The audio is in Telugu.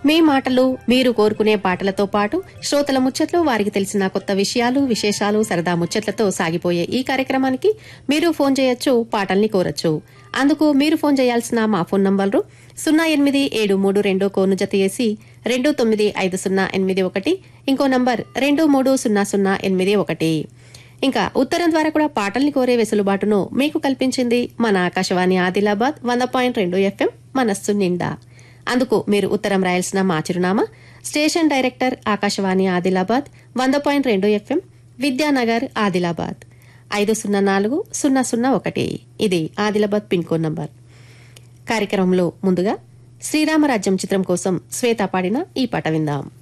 మీ మాటలు మీరు కోరుకునే పాటలతో పాటు శ్రోతల ముచ్చట్లు వారికి తెలిసిన కొత్త విషయాలు విశేషాలు సరదా ముచ్చట్లతో సాగిపోయే ఈ కార్యక్రమానికి మీరు ఫోన్ చేయొచ్చు పాటల్ని కోరొచ్చు అందుకు మీరు ఫోన్ చేయాల్సిన మా ఫోన్ నంబర్లు సున్నా ఎనిమిది ఏడు మూడు రెండు కోను జత చేసి రెండు తొమ్మిది ఐదు సున్నా ఎనిమిది ఒకటి ఇంకో నంబర్ రెండు మూడు సున్నా సున్నా ఎనిమిది ఒకటి ఇంకా ఉత్తరం ద్వారా కూడా పాటల్ని కోరే వెసులుబాటును మీకు కల్పించింది మన ఆకాశవాణి ఆదిలాబాద్ వంద పాయింట్ రెండు ఎఫ్ఎం మనస్సు నిండా అందుకు మీరు ఉత్తరం రాయాల్సిన మా చిరునామా స్టేషన్ డైరెక్టర్ ఆకాశవాణి ఆదిలాబాద్ వంద పాయింట్ రెండు ఎఫ్ఎం విద్యానగర్ ఆదిలాబాద్ ఐదు సున్నా నాలుగు సున్నా సున్నా ఒకటి ఇది ఆదిలాబాద్ పిన్ కోడ్ నంబర్ కార్యక్రమంలో ముందుగా శ్రీరామరాజ్యం చిత్రం కోసం శ్వేత పాడిన ఈ పాట విందాం